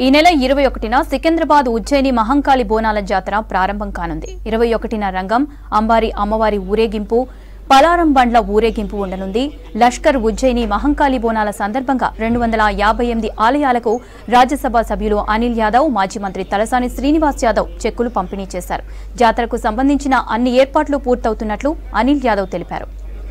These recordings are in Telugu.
ఈ నెల ఇరవై ఒకటిన సికింద్రాబాద్ ఉజ్జయిని మహంకాళి బోనాల జాతర ప్రారంభం కానుంది ఇరవై ఒకటిన రంగం అంబారి అమ్మవారి ఊరేగింపు పలారం బండ్ల ఊరేగింపు ఉండనుంది లష్కర్ ఉజ్జయిని మహంకాళి బోనాల సందర్భంగా రెండు వందల యాభై ఎనిమిది ఆలయాలకు రాజ్యసభ సభ్యులు అనిల్ యాదవ్ మాజీ మంత్రి తలసాని శ్రీనివాస్ యాదవ్ చెక్కులు పంపిణీ చేశారు జాతరకు సంబంధించిన అన్ని ఏర్పాట్లు పూర్తవుతున్నట్లు అనిల్ యాదవ్ తెలిపారు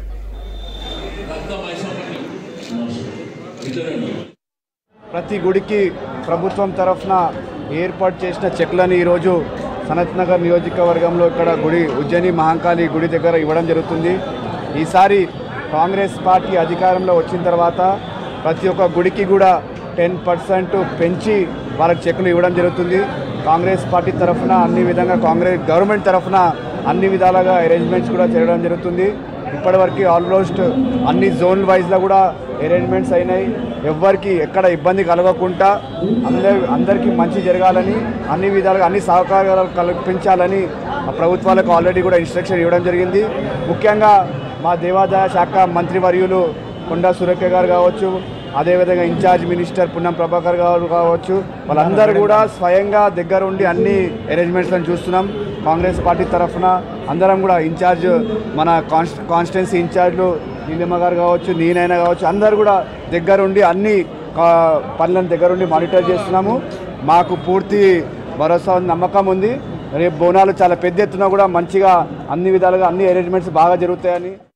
ప్రతి గుడికి ప్రభుత్వం తరఫున ఏర్పాటు చేసిన చెక్లని ఈరోజు సనత్ నగర్ నియోజకవర్గంలో ఇక్కడ గుడి ఉజ్జయిని మహంకాళి గుడి దగ్గర ఇవ్వడం జరుగుతుంది ఈసారి కాంగ్రెస్ పార్టీ అధికారంలో వచ్చిన తర్వాత ప్రతి ఒక్క గుడికి కూడా టెన్ పర్సెంట్ పెంచి వాళ్ళకి చెక్కులు ఇవ్వడం జరుగుతుంది కాంగ్రెస్ పార్టీ తరఫున అన్ని విధంగా కాంగ్రెస్ గవర్నమెంట్ తరఫున అన్ని విధాలుగా అరేంజ్మెంట్స్ కూడా చేయడం జరుగుతుంది ఇప్పటివరకు ఆల్మోస్ట్ అన్ని జోన్ వైజ్లో కూడా అరేంజ్మెంట్స్ అయినాయి ఎవ్వరికి ఎక్కడ ఇబ్బంది కలగకుండా అందరి అందరికీ మంచి జరగాలని అన్ని విధాలుగా అన్ని సహకారాలు కల్పించాలని ఆ ప్రభుత్వాలకు ఆల్రెడీ కూడా ఇన్స్ట్రక్షన్ ఇవ్వడం జరిగింది ముఖ్యంగా మా దేవాదాయ శాఖ మంత్రివర్యులు కొండా సురేఖ గారు కావచ్చు అదేవిధంగా ఇన్ఛార్జ్ మినిస్టర్ పున్నం ప్రభాకర్ గారు కావచ్చు వాళ్ళందరూ కూడా స్వయంగా దగ్గర ఉండి అన్ని అరేంజ్మెంట్స్లను చూస్తున్నాం కాంగ్రెస్ పార్టీ తరఫున అందరం కూడా ఇన్ఛార్జ్ మన కాన్స్ కాన్స్టిట్యున్సీ ఇన్ఛార్జ్లు నీలిమ గారు కావచ్చు నేనైనా కావచ్చు అందరు కూడా దగ్గరుండి అన్ని కా- పనులను దగ్గరుండి మానిటర్ చేస్తున్నాము మాకు పూర్తి భరోసా ఉంది, నమ్మకం ఉంది రేపు బోనాలు చాలా పెద్ద ఎత్తున కూడా మంచిగా అన్ని విధాలుగా అన్ని అరేంజ్మెంట్స్ బాగా జరుగుతాయని